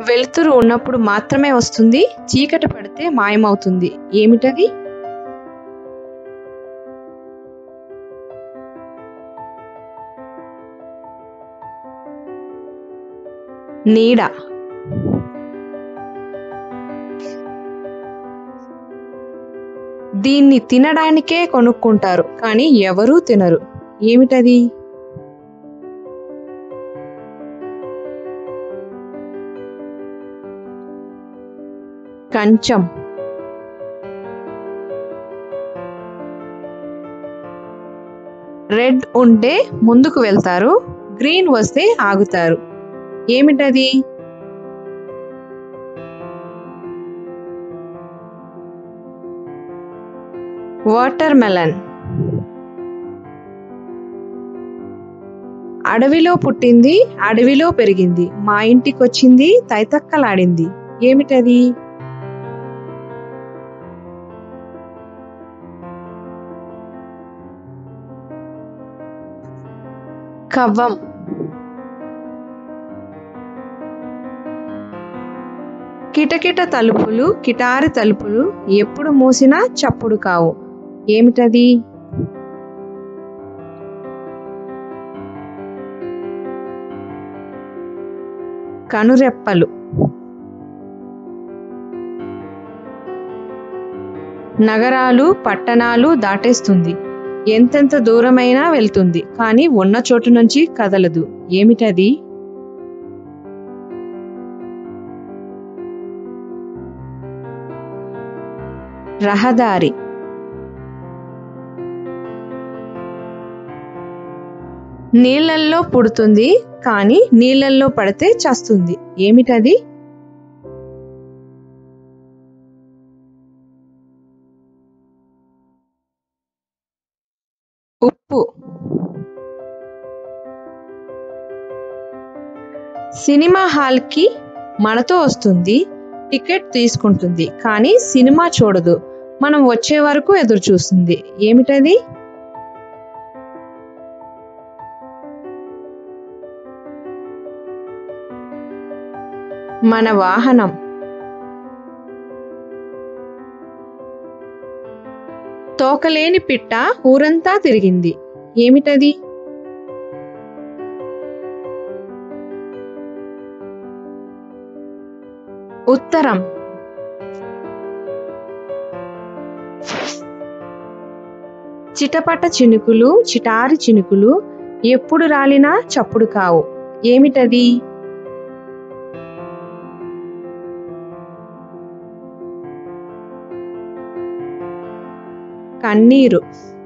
వెలుతురు ఉన్నప్పుడు మాత్రమే వస్తుంది చీకటి పడితే మాయమవుతుంది ఏమిటది నీడ దీన్ని తినడానికే కొనుక్కుంటారు కానీ ఎవరూ తినరు ఏమిటది కంచం రెడ్ ఉంటే ముందుకు వెళ్తారు గ్రీన్ వస్తే ఆగుతారు ఏమిటది వాటర్ మెలన్ అడవిలో పుట్టింది అడవిలో పెరిగింది మా ఇంటికొచ్చింది తైతక్కలాడింది ఏమిటది కవ్వం కిటకిట తలుపులు కిటారి తలుపులు ఎప్పుడు మూసినా చప్పుడు కావు ఏమిటది కనురెప్పలు నగరాలు పట్టణాలు దాటేస్తుంది ఎంతెంత దూరమైనా వెళ్తుంది కానీ ఉన్న చోటు నుంచి కదలదు ఏమిటది రహదారి నీళ్ళల్లో పుడుతుంది కానీ నీళ్ళల్లో పడితే చస్తుంది ఏమిటది ఉప్పు సినిమా హాల్కి మనతో వస్తుంది టికెట్ తీసుకుంటుంది కానీ సినిమా చూడదు మనం వచ్చే వరకు ఎదురు చూస్తుంది ఏమిటది మన వాహనం తోకలేని పిట్ట ఊరంతా తిరిగింది ఏమిటది ఉత్తరం చిటపట చినుకులు చిటారి చినుకులు ఎప్పుడు రాలినా చప్పుడు కావు ఏమిటది కన్నీరు